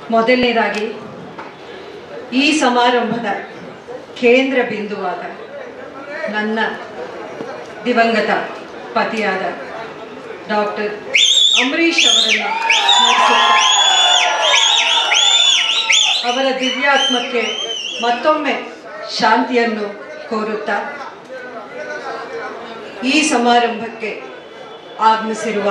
ಮೊದಲನೇದಾಗಿ ಈ ಸಮಾರಂಭದ ಕೇಂದ್ರ ಬಿಂದುವಾದ ನನ್ನ ದಿವಂಗತ ಪತಿಯಾದ ಡಾಕ್ಟರ್ ಅಂಬರೀಷ್ ಅವರನ್ನು ಸ್ಮರಿಸುತ್ತಾ ಅವರ ದಿವ್ಯಾತ್ಮಕ್ಕೆ ಮತ್ತೊಮ್ಮೆ ಶಾಂತಿಯನ್ನು ಕೋರುತ್ತಾ ಈ ಸಮಾರಂಭಕ್ಕೆ ಆಗಮಿಸಿರುವ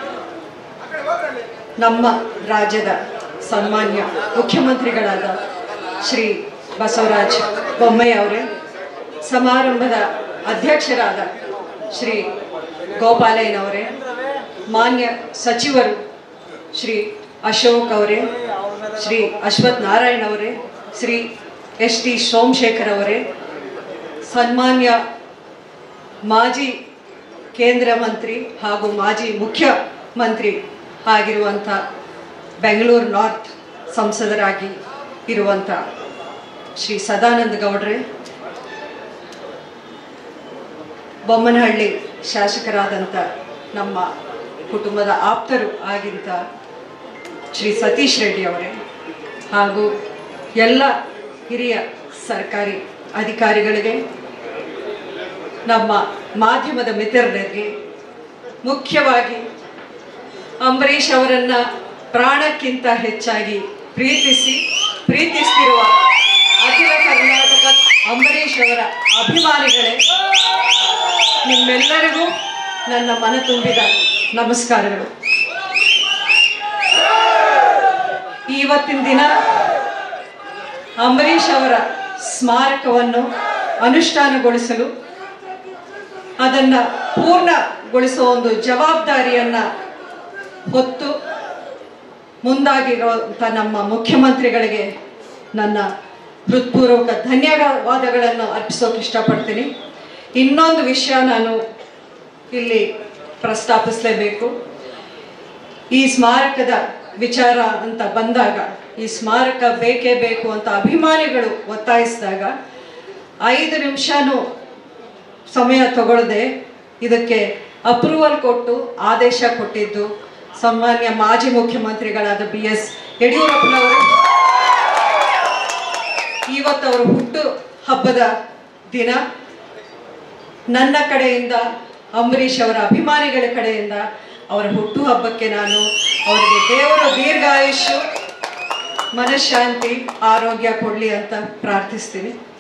ನಮ್ಮ ರಾಜ್ಯದ ಸನ್ಮಾನ್ಯ ಮುಖ್ಯಮಂತ್ರಿಗಳಾದ ಶ್ರೀ ಬಸವರಾಜ ಬೊಮ್ಮಾಯಿ ಅವರೇ ಸಮಾರಂಭದ ಅಧ್ಯಕ್ಷರಾದ ಶ್ರೀ ಗೋಪಾಲಯ್ಯನವರೇ ಮಾನ್ಯ ಸಚಿವರು ಶ್ರೀ ಅಶೋಕ್ ಅವರೇ ಶ್ರೀ ಅಶ್ವಥ್ ನಾರಾಯಣ್ ಅವರೇ ಶ್ರೀ ಎಸ್ ಟಿ ಸೋಮಶೇಖರ್ ಅವರೇ ಸನ್ಮಾನ್ಯ ಮಾಜಿ ಕೇಂದ್ರ ಮಂತ್ರಿ ಹಾಗೂ ಮಾಜಿ ಮುಖ್ಯಮಂತ್ರಿ ಆಗಿರುವಂಥ ಬೆಂಗಳೂರು ನಾರ್ತ್ ಸಂಸದರಾಗಿ ಇರುವಂಥ ಶ್ರೀ ಸದಾನಂದ ಗೌಡ್ರೆ ಬೊಮ್ಮನಹಳ್ಳಿ ಶಾಸಕರಾದಂಥ ನಮ್ಮ ಕುಟುಂಬದ ಆಪ್ತರು ಆಗಿದ್ದ ಶ್ರೀ ಸತೀಶ್ ರೆಡ್ಡಿ ಅವರೇ ಹಾಗೂ ಎಲ್ಲ ಹಿರಿಯ ಸರ್ಕಾರಿ ಅಧಿಕಾರಿಗಳಿಗೆ ನಮ್ಮ ಮಾಧ್ಯಮದ ಮಿತ್ರರಿಗೆ ಮುಖ್ಯವಾಗಿ ಅಂಬರೀಷ್ ಅವರನ್ನ ಪ್ರಾಣಕ್ಕಿಂತ ಹೆಚ್ಚಾಗಿ ಪ್ರೀತಿಸಿ ಪ್ರೀತಿಸ್ತಿರುವ ಅಖಿಲ ಕರ್ನಾಟಕ ಅಂಬರೀಷ್ ಅವರ ಅಭಿಮಾನಿಗಳೇ ನಿಮ್ಮೆಲ್ಲರಿಗೂ ನನ್ನ ಮನ ತುಂಬಿದ ನಮಸ್ಕಾರಗಳು ಇವತ್ತಿನ ದಿನ ಅಂಬರೀಷ್ ಅವರ ಸ್ಮಾರಕವನ್ನು ಅನುಷ್ಠಾನಗೊಳಿಸಲು ಅದನ್ನ ಪೂರ್ಣಗೊಳಿಸುವ ಒಂದು ಜವಾಬ್ದಾರಿಯನ್ನ ಹೊತ್ತು ಮುಂದಾಗಿರುವಂಥ ನಮ್ಮ ಮುಖ್ಯಮಂತ್ರಿಗಳಿಗೆ ನನ್ನ ಹೃತ್ಪೂರ್ವಕ ಧನ್ಯವಾದಗಳನ್ನು ಅರ್ಪಿಸೋಕೆ ಇಷ್ಟಪಡ್ತೀನಿ ಇನ್ನೊಂದು ವಿಷಯ ನಾನು ಇಲ್ಲಿ ಪ್ರಸ್ತಾಪಿಸಲೇಬೇಕು ಈ ಸ್ಮಾರಕದ ವಿಚಾರ ಅಂತ ಬಂದಾಗ ಈ ಸ್ಮಾರಕ ಬೇಕೇ ಬೇಕು ಅಂತ ಅಭಿಮಾನಿಗಳು ಒತ್ತಾಯಿಸಿದಾಗ ಐದು ನಿಮಿಷನೂ ಸಮಯ ತಗೊಳ್ಳದೆ ಇದಕ್ಕೆ ಅಪ್ರೂವಲ್ ಕೊಟ್ಟು ಆದೇಶ ಕೊಟ್ಟಿದ್ದು ಸನ್ಮಾನ್ಯ ಮಾಜಿ ಮುಖ್ಯಮಂತ್ರಿಗಳಾದ ಬಿ ಎಸ್ ಯಡಿಯೂರಪ್ಪನವರು ಇವತ್ತು ಅವರ ಹುಟ್ಟು ಹಬ್ಬದ ದಿನ ನನ್ನ ಕಡೆಯಿಂದ ಅಂಬರೀಷ್ ಅವರ ಅಭಿಮಾನಿಗಳ ಕಡೆಯಿಂದ ಅವರ ಹುಟ್ಟು ಹಬ್ಬಕ್ಕೆ ನಾನು ಅವರಿಗೆ ದೇವರ ದೀರ್ಘಾಯುಷ್ಯು ಮನಃಶಾಂತಿ ಆರೋಗ್ಯ ಕೊಡಲಿ ಅಂತ ಪ್ರಾರ್ಥಿಸ್ತೀನಿ